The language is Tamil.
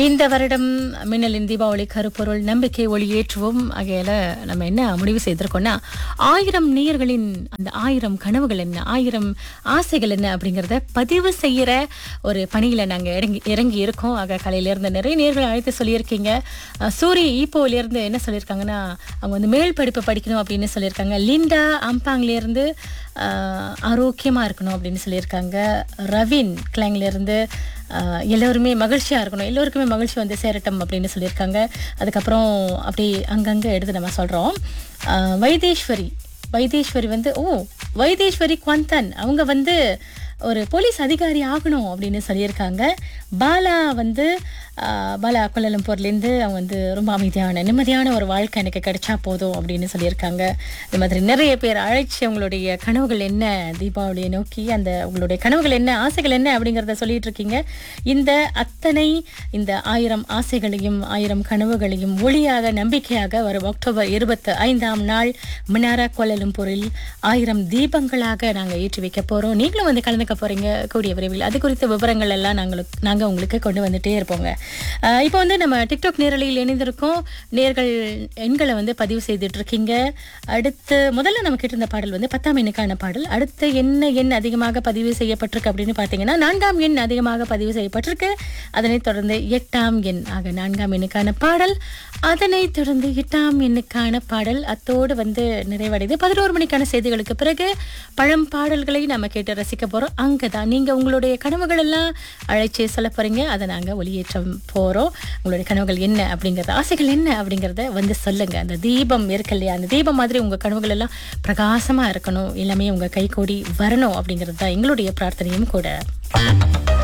இந்த வருடம் மின்னலின் தீபாவளி கருப்பொருள் நம்பிக்கை ஒளி ஏற்றுவோம் ஆகையால நம்ம என்ன முடிவு செய்திருக்கோம்னா ஆயிரம் நேயர்களின் அந்த ஆயிரம் கனவுகள் என்ன ஆயிரம் ஆசைகள் என்ன அப்படிங்கறத பதிவு செய்யற ஒரு பணியில நாங்க இறங்கி இறங்கி இருக்கோம் ஆக காலையில இருந்து நிறைய நேர்கள் அழைத்து சொல்லியிருக்கீங்க அஹ், சூரி ஈப்போல இருந்து என்ன சொல்லியிருக்காங்கன்னா அவங்க வந்து மேல் படிப்பு படிக்கணும் அப்படின்னு சொல்லியிருக்காங்க லிண்டா அம்பாங்ல இருந்து அஹ், ஆரோக்கியமா இருக்கணும் அப்படின்னு சொல்லியிருக்காங்க ரவின் கிளாங்ல இருந்து ஆஹ் எல்லோருமே மகிழ்ச்சியாக இருக்கணும் எல்லோருக்குமே மகிழ்ச்சி வந்து சேரட்டும் அப்படின்னு சொல்லியிருக்காங்க அதுக்கப்புறம் அப்படி அங்கங்கே எடுத்து நம்ம சொல்கிறோம் வைத்தீஸ்வரி வைத்தீஸ்வரி வந்து ஓ வைத்தீஸ்வரி குவந்தன் அவங்க வந்து ஒரு போலீஸ் அதிகாரி ஆகணும் அப்படின்னு சொல்லியிருக்காங்க பாலா வந்து ஆஹ் பாலா கொல்லலம்பூர்லேருந்து அவங்க வந்து ரொம்ப அமைதியான நிம்மதியான ஒரு வாழ்க்கை எனக்கு கிடைச்சா போதும் அப்படின்னு சொல்லியிருக்காங்க இந்த மாதிரி நிறைய பேர் அழைச்சி அவங்களுடைய கனவுகள் என்ன தீபாவளியை நோக்கி அந்த உங்களுடைய கனவுகள் என்ன ஆசைகள் என்ன அப்படிங்கிறத சொல்லிட்டு இருக்கீங்க இந்த அத்தனை இந்த ஆயிரம் ஆசைகளையும் ஆயிரம் கனவுகளையும் ஒளியாக நம்பிக்கையாக வரும் அக்டோபர் இருபத்தி ஐந்தாம் நாள் மினாரா கோலலம்பூரில் ஆயிரம் தீபங்களாக நாங்கள் ஏற்றி வைக்க போகிறோம் நீங்களும் வந்து கலந்துக்க போறீங்க கூடிய விரைவில் அது குறித்த விவரங்கள் எல்லாம் நாங்களுக்கு நாங்கள் உங்களுக்கு கொண்டு வந்துட்டே இருப்போங்க அஹ் இப்போ வந்து நம்ம டிக்டாக் நேரலையில் இணைந்திருக்கோம் நேர்கள் எண்களை வந்து பதிவு செய்துட்டு இருக்கீங்க அடுத்து முதல்ல நம்ம கேட்டிருந்த பாடல் வந்து பத்தாம் எண்ணுக்கான பாடல் அடுத்து என்ன எண் அதிகமாக பதிவு செய்யப்பட்டிருக்கு அப்படின்னு பார்த்தீங்கன்னா நான்காம் எண் அதிகமாக பதிவு செய்யப்பட்டிருக்கு அதனைத் தொடர்ந்து எட்டாம் எண் ஆக நான்காம் எண்ணுக்கான பாடல் அதனைத் தொடர்ந்து எட்டாம் எண்ணுக்கான பாடல் அத்தோடு வந்து நிறைவடைது பதினோரு மணிக்கான செய்திகளுக்கு பிறகு பழம் பாடல்களை நம்ம கேட்டு ரசிக்க போறோம் அங்கதான் நீங்க உங்களுடைய கனவுகள் எல்லாம் அழைச்சி சொல்ல போறீங்க அதை நாங்க ஒளியேற்ற போறோம் உங்களுடைய கனவுகள் என்ன அப்படிங்கறது ஆசைகள் என்ன அப்படிங்கறத வந்து சொல்லுங்க அந்த தீபம் இருக்கு இல்லையா அந்த தீபம் மாதிரி உங்க கனவுகள் எல்லாம் பிரகாசமா இருக்கணும் எல்லாமே உங்க கைகூடி வரணும் அப்படிங்கிறது தான் எங்களுடைய பிரார்த்தனையும் கூட